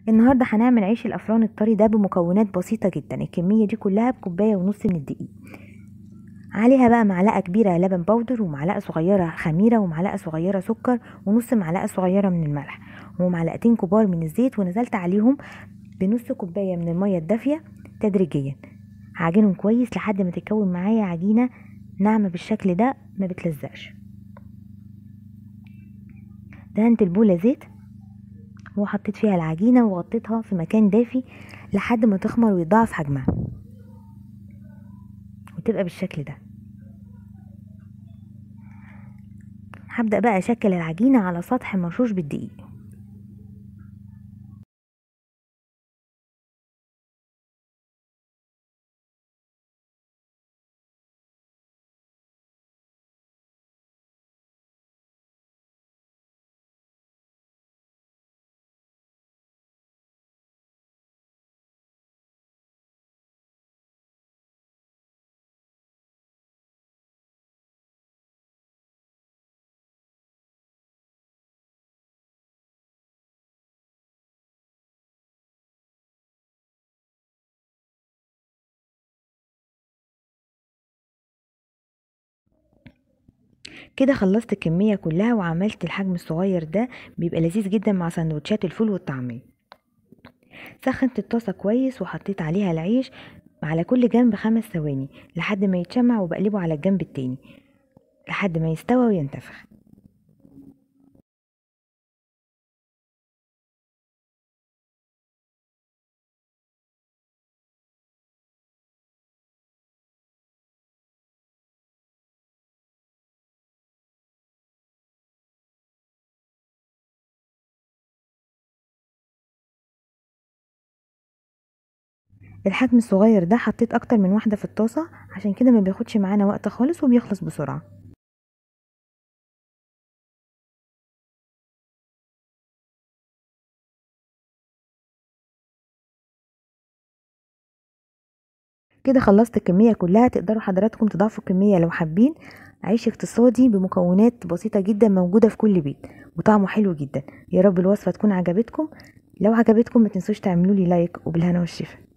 النهارده هنعمل عيش الافران الطري ده بمكونات بسيطه جدا الكميه دي كلها بكوبايه ونص من الدقيق عليها بقى معلقه كبيره لبن بودر ومعلقه صغيره خميره ومعلقه صغيره سكر ونص معلقه صغيره من الملح ومعلقتين كبار من الزيت ونزلت عليهم بنص كوبايه من الميه الدافيه تدريجيا هعجنهم كويس لحد ما تتكون معايا عجينه ناعمه بالشكل ده ما بتلزقش دهنت البوله زيت وحطيت فيها العجينة وغطيتها في مكان دافي لحد ما تخمر ويضاعف حجمها وتبقى بالشكل ده هبدأ بقى أشكل العجينة على سطح مرشوش بالدقيق كده خلصت الكمية كلها وعملت الحجم الصغير ده بيبقى لذيذ جدا مع سندوتشات الفول والطعمية سخنت الطاسة كويس وحطيت عليها العيش على كل جنب خمس ثواني لحد ما يتشمع وبقلبه على الجنب التاني لحد ما يستوى وينتفخ الحجم الصغير ده حطيت اكتر من واحدة في الطاسة عشان كده ما بياخدش معانا وقت خالص وبيخلص بسرعة كده خلصت الكمية كلها تقدروا حضراتكم تضاعفوا الكمية لو حابين عيش اقتصادي بمكونات بسيطة جدا موجودة في كل بيت وطعمه حلو جدا يا رب الوصفة تكون عجبتكم لو عجبتكم ما تنسوش تعملوا لي لايك وبالهنا والشفا